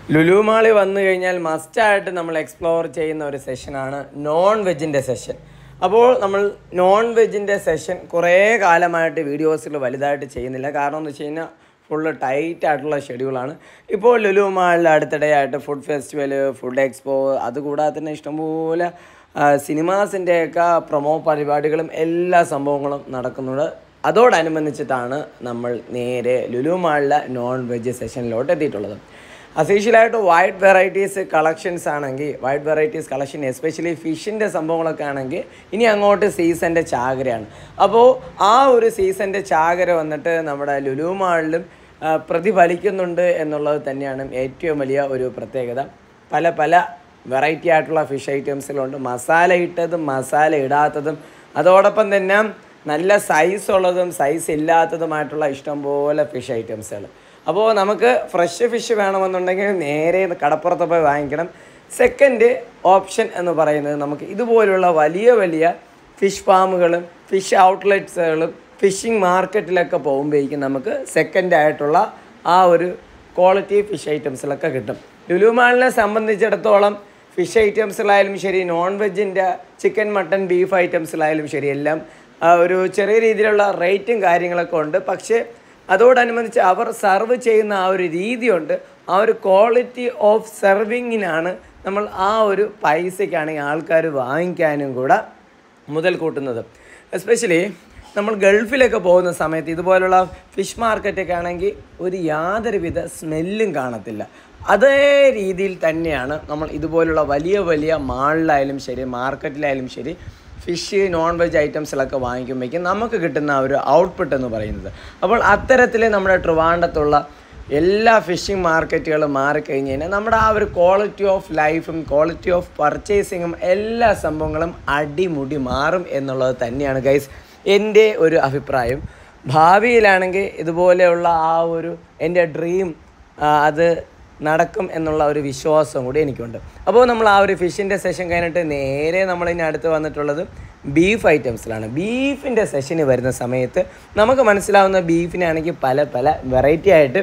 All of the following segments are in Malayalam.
ലുലു മാളി വന്നു കഴിഞ്ഞാൽ മസ്റ്റായിട്ട് നമ്മൾ എക്സ്പ്ലോർ ചെയ്യുന്ന ഒരു സെഷനാണ് നോൺ വെജിൻ്റെ സെഷൻ അപ്പോൾ നമ്മൾ നോൺ വെജിൻ്റെ സെഷൻ കുറേ കാലമായിട്ട് വീഡിയോസിൽ വലുതായിട്ട് ചെയ്യുന്നില്ല കാരണം എന്ന് വെച്ച് കഴിഞ്ഞാൽ ഫുള്ള് ടൈറ്റ് ആയിട്ടുള്ള ഷെഡ്യൂളാണ് ഇപ്പോൾ ലുലു മാളിൽ അടുത്തിടെയായിട്ട് ഫുഡ് ഫെസ്റ്റിവൽ ഫുഡ് എക്സ്പോ അതുകൂടാതെ തന്നെ ഇഷ്ടംപോലെ സിനിമാസിൻ്റെയൊക്കെ പ്രൊമോ പരിപാടികളും എല്ലാ സംഭവങ്ങളും നടക്കുന്നുണ്ട് അതോടനുബന്ധിച്ചിട്ടാണ് നമ്മൾ നേരെ ലുലു മാളിലെ നോൺ വെജ് സെഷനിലോട്ട് എത്തിയിട്ടുള്ളത് അഫീഷ്യലായിട്ട് വൈഡ് വെറൈറ്റീസ് കളക്ഷൻസ് ആണെങ്കിൽ വൈഡ് വെറൈറ്റീസ് കളക്ഷൻ എസ്പെഷ്യലി ഫിഷിൻ്റെ സംഭവങ്ങളൊക്കെ ആണെങ്കിൽ ഇനി അങ്ങോട്ട് സീസൻ്റെ ചാകരയാണ് അപ്പോൾ ആ ഒരു സീസൻ്റെ ചാകര വന്നിട്ട് നമ്മുടെ ലുലു മാളിലും ആ, പ്രതിഫലിക്കുന്നുണ്ട് എന്നുള്ളത് തന്നെയാണ് ഏറ്റവും വലിയ ഒരു പ്രത്യേകത പല പല വെറൈറ്റി ആയിട്ടുള്ള ഫിഷ് ഐറ്റംസിലുണ്ട് മസാല ഇട്ടതും മസാല ഇടാത്തതും അതോടൊപ്പം തന്നെ നല്ല സൈസ് ഉള്ളതും സൈസ് ഇല്ലാത്തതുമായിട്ടുള്ള ഇഷ്ടംപോലെ ഫിഷ് ഐറ്റംസുകൾ അപ്പോൾ നമുക്ക് ഫ്രഷ് ഫിഷ് വേണമെന്നുണ്ടെങ്കിൽ നേരെ കടപ്പുറത്ത് പോയി വാങ്ങിക്കണം സെക്കൻഡ് ഓപ്ഷൻ എന്ന് പറയുന്നത് നമുക്ക് ഇതുപോലുള്ള വലിയ വലിയ ഫിഷ് ഫാമുകളും ഫിഷ് ഔട്ട്ലെറ്റ്സുകളും ഫിഷിംഗ് മാർക്കറ്റിലൊക്കെ പോകുമ്പോഴേക്കും നമുക്ക് സെക്കൻഡ് ആയിട്ടുള്ള ആ ഒരു ക്വാളിറ്റി ഫിഷ് ഐറ്റംസിലൊക്കെ കിട്ടും ലുലു മാളിനെ സംബന്ധിച്ചിടത്തോളം ഫിഷ് ഐറ്റംസിലായാലും ശരി നോൺ വെജിൻ്റെ ചിക്കൻ മട്ടൺ ബീഫ് ഐറ്റംസിലായാലും ശരി എല്ലാം ആ, ഒരു ചെറിയ രീതിയിലുള്ള റേറ്റും കാര്യങ്ങളൊക്കെ ഉണ്ട് പക്ഷേ അതോടനുബന്ധിച്ച് അവർ സർവ് ചെയ്യുന്ന ആ ഒരു രീതിയുണ്ട് ആ ഒരു ക്വാളിറ്റി ഓഫ് സെർവിങ്ങിനാണ് നമ്മൾ ആ ഒരു പൈസയ്ക്കാണെങ്കിൽ ആൾക്കാർ വാങ്ങിക്കാനും കൂടെ മുതൽ കൂട്ടുന്നത് എസ്പെഷ്യലി നമ്മൾ ഗൾഫിലൊക്കെ പോകുന്ന സമയത്ത് ഇതുപോലുള്ള ഫിഷ് മാർക്കറ്റൊക്കെ ആണെങ്കിൽ ഒരു യാതൊരുവിധ സ്മെല്ലും കാണത്തില്ല അതേ രീതിയിൽ തന്നെയാണ് നമ്മൾ ഇതുപോലുള്ള വലിയ വലിയ മാളിലായാലും ശരി മാർക്കറ്റിലായാലും ശരി ഫിഷ് നോൺ വെജ് ഐറ്റംസിലൊക്കെ വാങ്ങിക്കുമ്പോഴേക്കും നമുക്ക് കിട്ടുന്ന ആ ഒരു ഔട്ട്പുട്ട് എന്ന് പറയുന്നത് അപ്പോൾ അത്തരത്തിൽ നമ്മുടെ ട്രിവാൻഡത്തുള്ള എല്ലാ ഫിഷിംഗ് മാർക്കറ്റുകളും മാറിക്കഴിഞ്ഞ് കഴിഞ്ഞാൽ നമ്മുടെ ആ ഒരു ക്വാളിറ്റി ഓഫ് ലൈഫും ക്വാളിറ്റി ഓഫ് പർച്ചേസിങ്ങും എല്ലാ സംഭവങ്ങളും അടിമുടി മാറും എന്നുള്ളത് തന്നെയാണ് ഗൈസ് എൻ്റെ ഒരു അഭിപ്രായം ഭാവിയിലാണെങ്കിൽ ഇതുപോലെയുള്ള ആ ഒരു എൻ്റെ ഡ്രീം അത് നടക്കും എന്നുള്ള ഒരു വിശ്വാസം കൂടി എനിക്കുണ്ട് അപ്പോൾ നമ്മൾ ആ ഒരു ഫിഷിൻ്റെ സെഷൻ കഴിഞ്ഞിട്ട് നേരെ നമ്മൾ ഇനി അടുത്ത് വന്നിട്ടുള്ളത് ബീഫ് ഐറ്റംസിലാണ് ബീഫിൻ്റെ സെഷന് വരുന്ന സമയത്ത് നമുക്ക് മനസ്സിലാവുന്ന ബീഫിനാണെങ്കിൽ പല പല വെറൈറ്റി ആയിട്ട്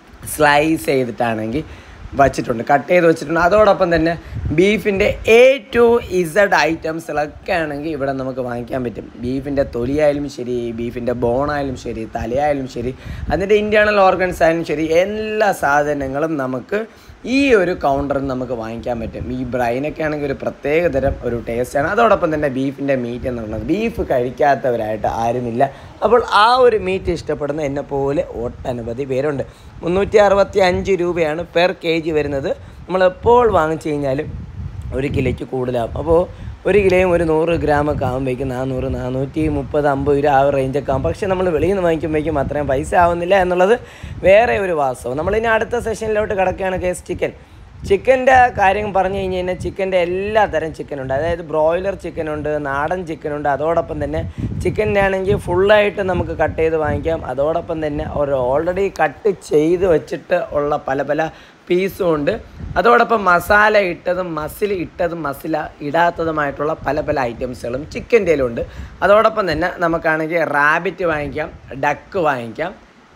സ്ലൈസ് ചെയ്തിട്ടാണെങ്കിൽ വച്ചിട്ടുണ്ട് കട്ട് ചെയ്ത് വെച്ചിട്ടുണ്ട് അതോടൊപ്പം തന്നെ ബീഫിൻ്റെ എ ടു ഇസഡ് ഐറ്റംസിലൊക്കെ ആണെങ്കിൽ ഇവിടെ നമുക്ക് വാങ്ങിക്കാൻ പറ്റും ബീഫിൻ്റെ തൊലിയായാലും ശരി ബീഫിൻ്റെ ബോണായാലും ശരി തലയായാലും ശരി അതിൻ്റെ ഇൻറ്റേർണൽ ഓർഗൻസ് ആയാലും ശരി എല്ലാ സാധനങ്ങളും നമുക്ക് ഈ ഒരു കൗണ്ടറിൽ നമുക്ക് വാങ്ങിക്കാൻ പറ്റും ഈ ബ്രൈനൊക്കെ ആണെങ്കിൽ ഒരു പ്രത്യേക തരം ഒരു ടേസ്റ്റാണ് അതോടൊപ്പം തന്നെ ബീഫിൻ്റെ മീറ്റ് എന്ന് പറയുന്നത് ബീഫ് കഴിക്കാത്തവരായിട്ട് ആരുമില്ല അപ്പോൾ ആ ഒരു മീറ്റ് ഇഷ്ടപ്പെടുന്ന എന്നെ പോലെ ഒട്ടനവധി പേരുണ്ട് മുന്നൂറ്റി അറുപത്തി അഞ്ച് രൂപയാണ് പെർ കെ ജി വരുന്നത് നമ്മൾ എപ്പോൾ വാങ്ങിച്ചു കഴിഞ്ഞാലും ഒരു കിലോയ്ക്ക് കൂടുതലാകും അപ്പോൾ ഒരു കിലോയും ഒരു നൂറ് ഗ്രാമൊക്കെ ആകുമ്പോഴേക്കും നാനൂറ് നാനൂറ്റി മുപ്പത് അമ്പത് രൂപ ആ ഒരു റേഞ്ചൊക്കെ ആകും പക്ഷേ നമ്മൾ വെളിയിൽ നിന്ന് വാങ്ങിക്കുമ്പോഴേക്കും അത്രയും പൈസ ആവുന്നില്ല എന്നുള്ളത് വേറെ ഒരു വാസ്തവം നമ്മളിനി അടുത്ത സെഷനിലോട്ട് കിടക്കുകയാണ് കേസ് ചിക്കൻ ചിക്കൻ്റെ കാര്യം പറഞ്ഞു കഴിഞ്ഞ് കഴിഞ്ഞാൽ ചിക്കൻ്റെ എല്ലാ തരം ചിക്കനുണ്ട് അതായത് ബ്രോയിലർ ചിക്കനുണ്ട് നാടൻ ചിക്കനുണ്ട് അതോടൊപ്പം തന്നെ ചിക്കൻ്റെ ആണെങ്കിൽ ഫുള്ളായിട്ട് നമുക്ക് കട്ട് ചെയ്ത് വാങ്ങിക്കാം അതോടൊപ്പം തന്നെ ഒരു ഓൾറെഡി കട്ട് ചെയ്ത് വെച്ചിട്ട് ഉള്ള പല പല പീസും ഉണ്ട് അതോടൊപ്പം മസാല ഇട്ടതും മസിൽ ഇട്ടതും മസില ഇടാത്തതുമായിട്ടുള്ള പല പല ഐറ്റംസുകളും ചിക്കൻ്റെയിലുണ്ട് അതോടൊപ്പം തന്നെ നമുക്കാണെങ്കിൽ റാബിറ്റ് വാങ്ങിക്കാം ഡക്ക് വാങ്ങിക്കാം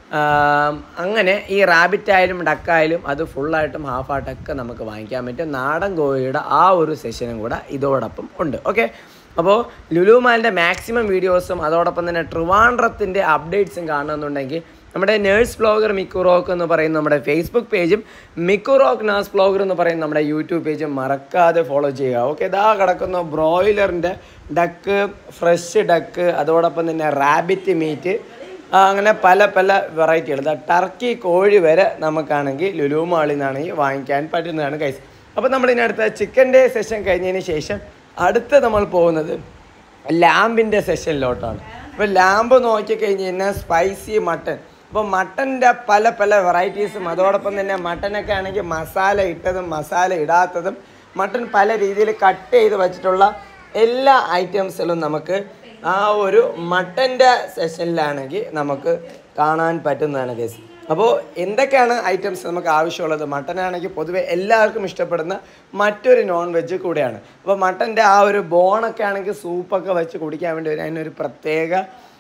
ആം, അങ്ങനെ ഈ റാബിറ്റ് ആയാലും ഡക്കായാലും അത് ഫുള്ളായിട്ടും ഹാഫായിട്ടൊക്കെ നമുക്ക് വാങ്ങിക്കാൻ പറ്റും നാടൻ കോഴിയുടെ ആ ഒരു സെഷനും കൂടെ ഇതോടൊപ്പം ഉണ്ട് ഓക്കെ അപ്പോൾ ലുലു മാലിൻ്റെ മാക്സിമം വീഡിയോസും അതോടൊപ്പം തന്നെ ട്രിവാൻഡ്രത്തിൻ്റെ അപ്ഡേറ്റ്സും കാണുന്നുണ്ടെങ്കിൽ നമ്മുടെ നേഴ്സ് ബ്ലോഗർ മിക്കു റോക്ക് എന്ന് പറയുന്ന നമ്മുടെ ഫേസ്ബുക്ക് പേജും മിക്കു റോക്ക് നേഴ്സ് ബ്ലോഗർ എന്ന് പറയുന്ന നമ്മുടെ യൂട്യൂബ് പേജും മറക്കാതെ ഫോളോ ചെയ്യുക ഓക്കെ ഇതാ കിടക്കുന്ന ബ്രോയിലറിൻ്റെ ഡക്ക് ഫ്രഷ് ഡക്ക് അതോടൊപ്പം തന്നെ റാബിറ്റ് മീറ്റ് ആ, അങ്ങനെ പല പല വെറൈറ്റികൾ ഇതാ ടർക്കി കോഴി വരെ നമുക്കാണെങ്കിൽ ലുലു മാളിൽ നിന്നാണെങ്കിൽ വാങ്ങിക്കാൻ പറ്റുന്നതാണ് കൈസ് അപ്പോൾ നമ്മൾ ഇനി അടുത്ത ചിക്കൻ്റെ സെഷൻ കഴിഞ്ഞതിന് ശേഷം അടുത്ത നമ്മൾ പോകുന്നത് ലാമ്പിൻ്റെ സെഷനിലോട്ടാണ് അപ്പോൾ ലാമ്പ് നോക്കിക്കഴിഞ്ഞ് കഴിഞ്ഞാൽ സ്പൈസി മട്ടൺ അപ്പോൾ മട്ടൻ്റെ പല പല വെറൈറ്റീസും അതോടൊപ്പം തന്നെ മട്ടനൊക്കെ ആണെങ്കിൽ മസാല ഇട്ടതും മസാല ഇടാത്തതും മട്ടൺ പല രീതിയിൽ കട്ട് ചെയ്ത് വെച്ചിട്ടുള്ള എല്ലാ ഐറ്റംസുകളും നമുക്ക് ആ ഒരു മട്ടൻ്റെ സെഷനിലാണെങ്കിൽ നമുക്ക് കാണാൻ പറ്റുന്നതാണ് കേസ് അപ്പോൾ എന്തൊക്കെയാണ് ഐറ്റംസ് നമുക്ക് ആവശ്യമുള്ളത് മട്ടൻ ആണെങ്കിൽ പൊതുവെ എല്ലാവർക്കും ഇഷ്ടപ്പെടുന്ന മറ്റൊരു നോൺ വെജ് കൂടെയാണ് അപ്പോൾ മട്ടൻ്റെ ആ ഒരു ബോണൊക്കെ ആണെങ്കിൽ സൂപ്പൊക്കെ വെച്ച് കുടിക്കാൻ വേണ്ടി ഒരു അതിനൊരു പ്രത്യേക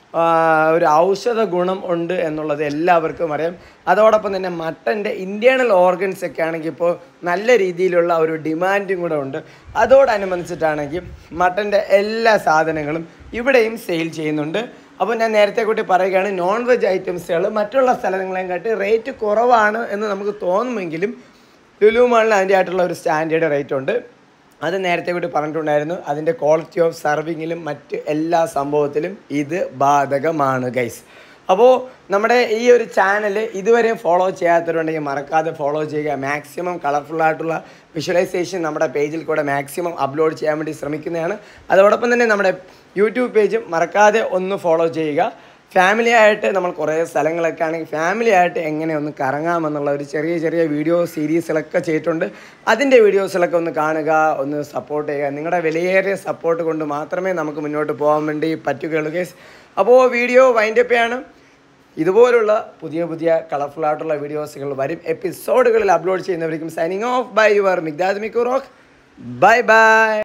ആ, ഒരു ഔഷധ ഗുണം ഉണ്ട് എന്നുള്ളത് എല്ലാവർക്കും അറിയാം അതോടൊപ്പം തന്നെ മട്ടൻ്റെ ഇൻറ്റേർണൽ ഓർഗൻസ് ഒക്കെ ആണെങ്കിൽ ഇപ്പോൾ നല്ല രീതിയിലുള്ള ഒരു ഡിമാൻഡും കൂടെ ഉണ്ട് അതോടനുബന്ധിച്ചിട്ടാണെങ്കിൽ മട്ടൻ്റെ എല്ലാ സാധനങ്ങളും ഇവിടെയും സെയിൽ ചെയ്യുന്നുണ്ട് അപ്പോൾ ഞാൻ നേരത്തെ കൂട്ടി പറയുകയാണ് നോൺ വെജ് ഐറ്റംസുകൾ മറ്റുള്ള സ്ഥലങ്ങളെയും കാട്ടി റേറ്റ് കുറവാണ് എന്ന് നമുക്ക് തോന്നുമെങ്കിലും ലുലു മാളിൽ അതിൻ്റെ ആയിട്ടുള്ള ഒരു സ്റ്റാൻഡേർഡ് റേറ്റ് ഉണ്ട് അത് നേരത്തെ കൂടി പറഞ്ഞിട്ടുണ്ടായിരുന്നു അതിൻ്റെ ക്വാളിറ്റി ഓഫ് സർവിങ്ങിലും മറ്റ് എല്ലാ സംഭവത്തിലും ഇത് ബാധകമാണ് ഗൈസ് അപ്പോൾ നമ്മുടെ ഈ ഒരു ചാനൽ ഇതുവരെയും ഫോളോ ചെയ്യാത്തവരുണ്ടെങ്കിൽ മറക്കാതെ ഫോളോ ചെയ്യുക മാക്സിമം കളർഫുൾ ആയിട്ടുള്ള വിഷ്വലൈസേഷൻ നമ്മുടെ പേജിൽ കൂടെ മാക്സിമം അപ്ലോഡ് ചെയ്യാൻ വേണ്ടി ശ്രമിക്കുന്നതാണ് അതോടൊപ്പം തന്നെ നമ്മുടെ യൂട്യൂബ് പേജും മറക്കാതെ ഒന്ന് ഫോളോ ചെയ്യുക ഫാമിലി ആയിട്ട് നമ്മൾ കുറേ സ്ഥലങ്ങളൊക്കെ ആണെങ്കിൽ ഫാമിലി ആയിട്ട് എങ്ങനെ ഒന്ന് കറങ്ങാമെന്നുള്ള ഒരു ചെറിയ ചെറിയ വീഡിയോ സീരീസുകളൊക്കെ ചെയ്തിട്ടുണ്ട് അതിൻ്റെ വീഡിയോസിലൊക്കെ ഒന്ന് കാണുക ഒന്ന് സപ്പോർട്ട് ചെയ്യുക നിങ്ങളുടെ വിലയേറിയ സപ്പോർട്ട് കൊണ്ട് മാത്രമേ നമുക്ക് മുന്നോട്ട് പോകാൻ വേണ്ടി പറ്റുകയുള്ളൂ കേസ് അപ്പോൾ വീഡിയോ വൈൻഡപ്പ് ചെയ്യാണ് ഇതുപോലുള്ള പുതിയ പുതിയ കളർഫുൾ ആയിട്ടുള്ള വീഡിയോസുകൾ വരും എപ്പിസോഡുകളിൽ അപ്ലോഡ് ചെയ്യുന്നവർക്കും signing off bye your Migdad മിക്കുറോക്ക് ബൈ ബൈ